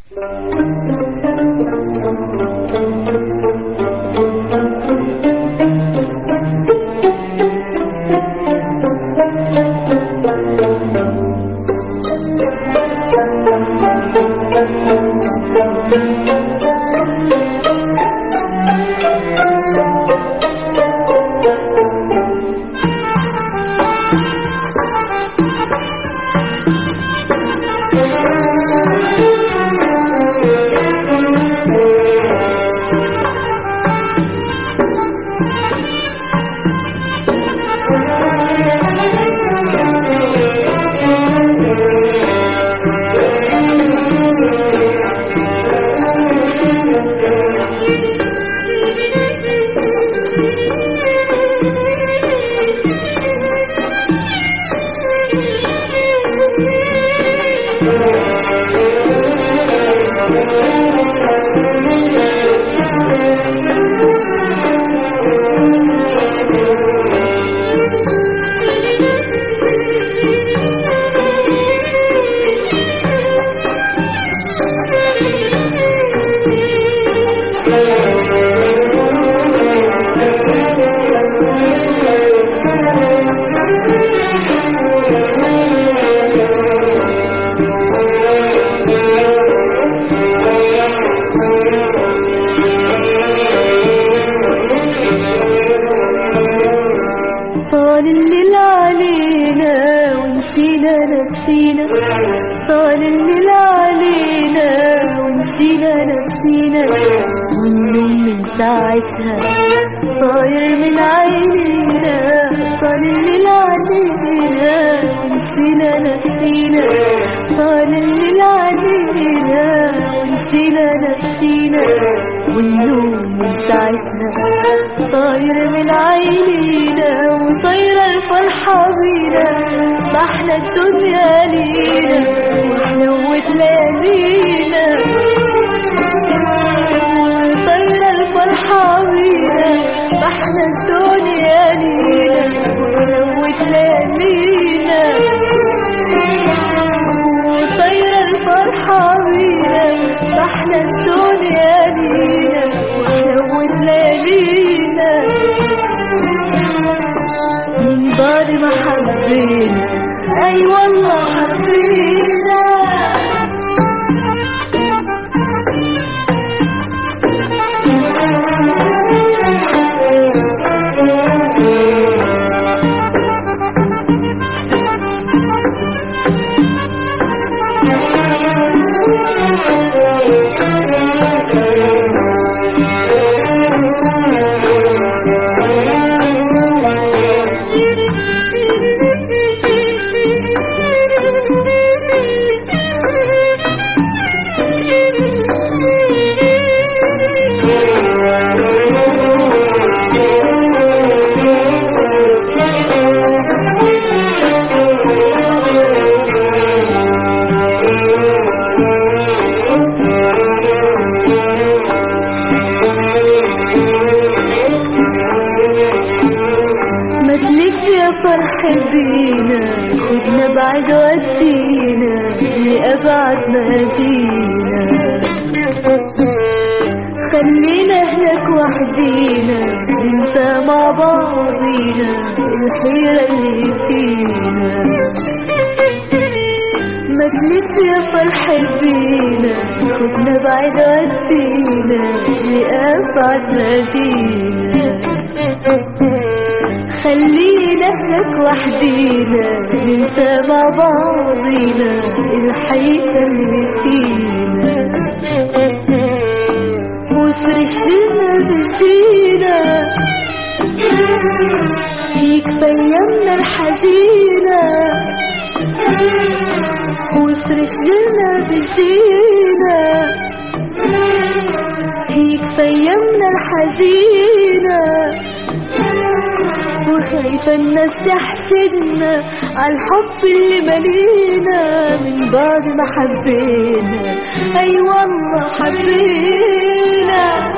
طال الليل علينا ونسينا نفسينا طال الليل علينا ونسينا نفسينا والنوم من ساعتها طاير من عينينا طال الليل علينا ونسينا نفسينا طال الليل علينا ونسينا نفسينا والنوم من ساعتها طاير من عينينا وطايرة الفرحة بينا ما احنا الدنيا لينا وحلوت ليالينا طايرة الفرحة بينا ما احنا الدنيا لينا وحلوت ليالينا طايرة الفرحة بينا ما احنا الدنيا لينا وحلوت ليالينا من بعد ما حبينا اي والله حبينا ما تلف يا فرح بينا خدنا بعد ودينا لأبعد مدينة خلينا هناك وحدينا ننسى مع بعضينا الحيرة اللي فينا ما تلف يا فرح بينا خدنا بعد ودينا لأبعد مدينة خلينا هناك وحدينا ننسى مع بعضينا الحقيقة اللي فينا وافرش لنا بسينا يكفي ايامنا الحزينة وافرش لنا بسينا يكفي ايامنا الحزينة وخايفة الناس تحسدنا على الحب اللي ملينا من بعد ما حبينا اي والله حبينا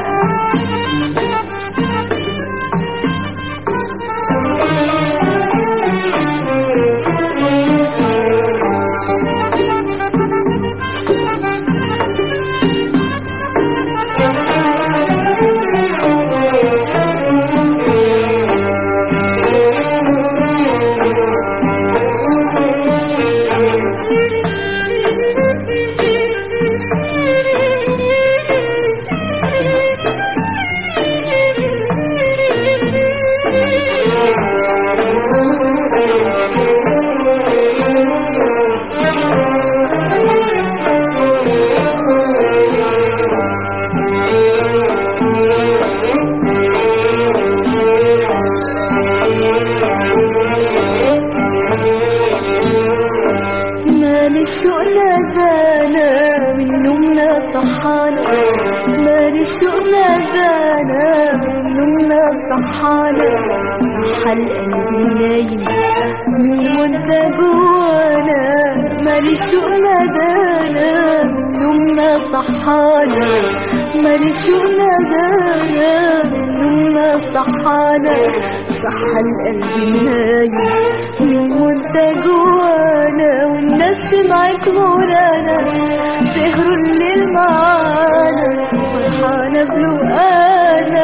الشوق نادانا من نومنا صحانا مال الشوق نادانا من نومنا صحانا صحى القلب نايم من مدة جوانا مال الشوق نادانا من نومنا صحانا مال الشوق نادانا من نومنا صحانا صحى القلب نايم من مدة جوانا والناس سمعت غنانا سهروا الليل معانا فرحانة بلقانا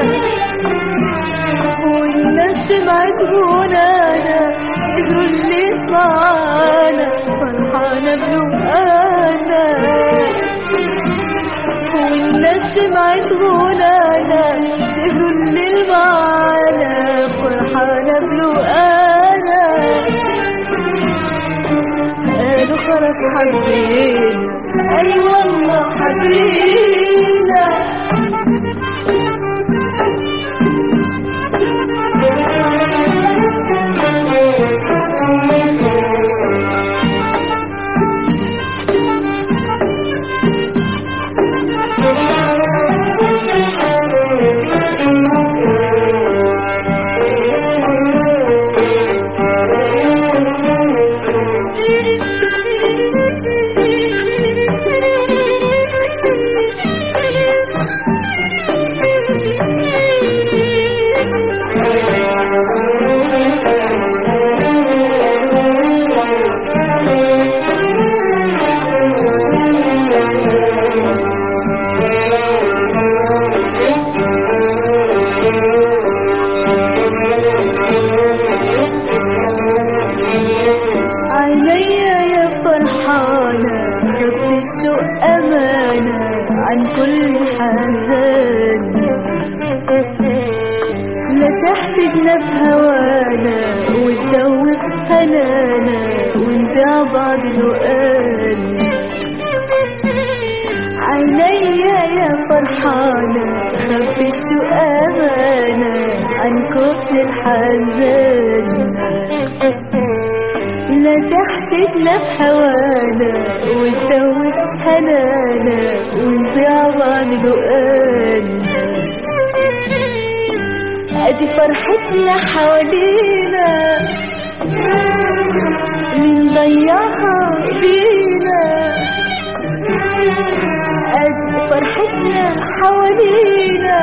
والناس سمعت غنانا سهروا الليل معانا فرحانة بلقانا والناس سمعت غنانا سهروا الليل معانا فرحانة بلقانا قالوا خلاص حبينا أي والله حبينا عينيا يا فرحانة خف الشوق أمانة عن كل حزان لا تحسدنا بهوانا وتدوب هنانا ونبيع بعض الوقان عينيا يا فرحانة خف الشوق أمانة عن كل الحزان لا تحسدنا بهوانا وتدوب هنانا ونبيع بعض بقانا ادي فرحتنا حوالينا نضيعها بينا ادي فرحتنا حوالينا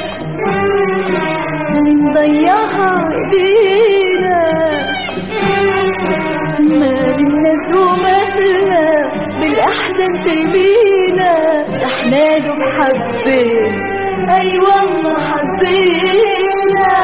نضيعها بينا ما بالناس ومالنا بالأحزان ترمينا ده احنا دوب حبينا أي والله حبينا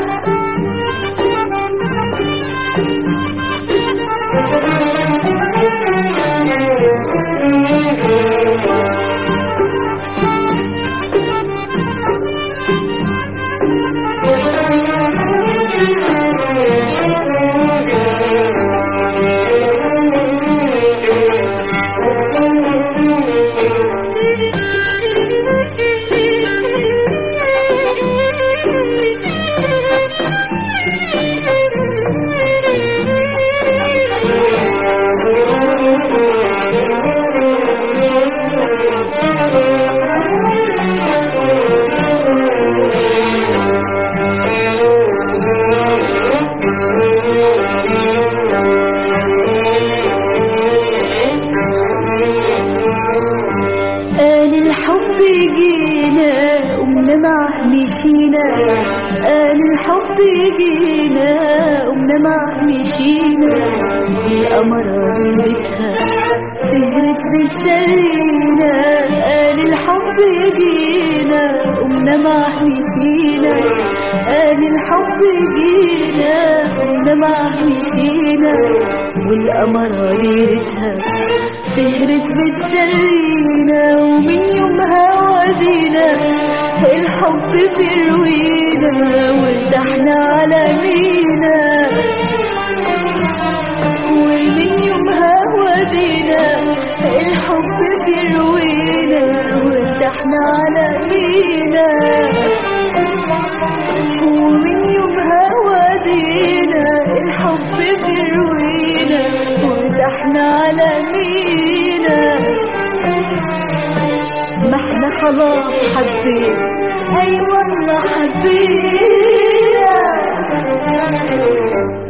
قال الحب جينا قمنا معاه مشينا قال الحب جينا قمنا معاه مشينا القمرة ليلتها سهرت بتسلينا قال الحب جينا قمنا معاه مشينا قال الحب جينا قمنا معاه مشينا والقمرة ليلتها سهرت بتسلينا ومن يومها ودينا الحب بيروينا وارتحنا على مينا ومن يومها ودينا الحب بيروينا وارتحنا على مينا ومن يومها ودينا الحب بيروينا وارتحنا وارتحنا على مينا ما احنا خلاص حبينا اي والله حبينا